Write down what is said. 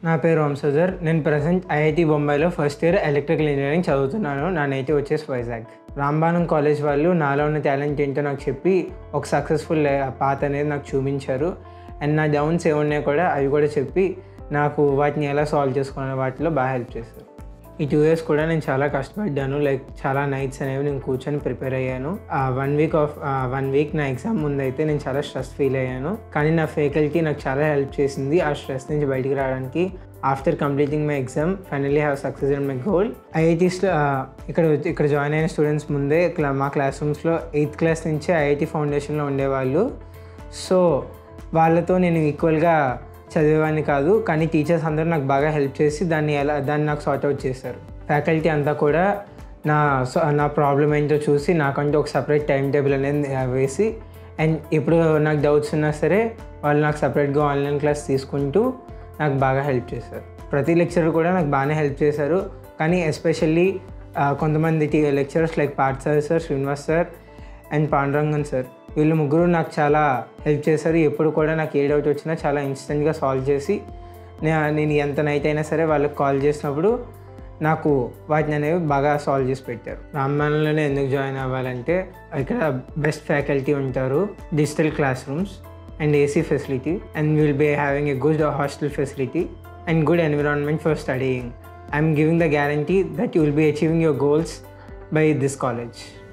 నా పేరు వంశధర్ నేను ప్రజెంట్ ఐఐటి బొంబాయిలో ఫస్ట్ ఇయర్ ఎలక్ట్రికల్ ఇంజనీరింగ్ చదువుతున్నాను నా నేటివ్ వచ్చేసి వైజాగ్ రాంబానం కాలేజ్ వాళ్ళు నాలో ఉన్న టాలెంట్ ఏంటో నాకు చెప్పి ఒక సక్సెస్ఫుల్ పాత్ అనేది నాకు చూపించారు అండ్ నా డౌన్స్ ఏమున్నాయో కూడా అవి కూడా చెప్పి నాకు వాటిని ఎలా సాల్వ్ చేసుకునే వాటిలో బాగా హెల్ప్ చేశారు ఈ టూ ఇయర్స్ కూడా నేను చాలా కష్టపడ్డాను లైక్ చాలా నైట్స్ అనేవి నేను కూర్చొని ప్రిపేర్ అయ్యాను one week of one week నా ఎగ్జామ్ ముందు అయితే నేను చాలా స్ట్రెస్ ఫీల్ అయ్యాను కానీ నా ఫ్యాకల్టీ నాకు చాలా హెల్ప్ చేసింది ఆ స్ట్రెస్ నుంచి బయటికి రావడానికి after completing my exam finally have success in my goal ఐఐటీస్లో ఇక్కడ ఇక్కడ జాయిన్ అయిన స్టూడెంట్స్ ముందే క్లా మా క్లాస్ రూమ్స్లో ఎయిత్ క్లాస్ నుంచి ఐఐటి ఫౌండేషన్లో ఉండేవాళ్ళు సో వాళ్ళతో నేను ఈక్వల్గా చదివేవాడిని కాదు కానీ టీచర్స్ అందరూ నాకు బాగా హెల్ప్ చేసి దాన్ని ఎలా దాన్ని నాకు సార్ట్అవుట్ చేశారు ఫ్యాకల్టీ అంతా కూడా నా సో- నా ప్రాబ్లం ఏంటో చూసి నాకంటూ ఒక సపరేట్ టైం టేబుల్ అనేది వేసి అండ్ ఇప్పుడు నాకు డౌట్స్ ఉన్నా సరే వాళ్ళు నాకు సపరేట్గా ఆన్లైన్ క్లాస్ తీసుకుంటూ నాకు బాగా హెల్ప్ చేశారు ప్రతి లెక్చరర్ కూడా నాకు బాగానే హెల్ప్ చేశారు కానీ ఎస్పెషల్లీ కొంతమంది టీ lecturers like Parth sir sir Srinivas sir and Pandurangan sir వీళ్ళు ముగ్గురు నాకు చాలా హెల్ప్ చేశారు ఎప్పుడు కూడా నాకు ఏ డౌట్ వచ్చినా చాలా ఇన్స్టెంట్గా సాల్వ్ చేసి నే- నేను ఎంత నైట్ అయినా సరే వాళ్ళకి కాల్ చేసినప్పుడు నాకు వాటిని అనేవి బాగా సాల్వ్ చేసి పెట్టారు రామాయణంలోనే ఎందుకు జాయిన్ అవ్వాలంటే ఇక్కడ బెస్ట్ ఫ్యాకల్టీ ఉంటారు digital class rooms and AC facility and will be having a good hostel facility and good environment for studying I'm giving the guarantee that you will be achieving your goals by this college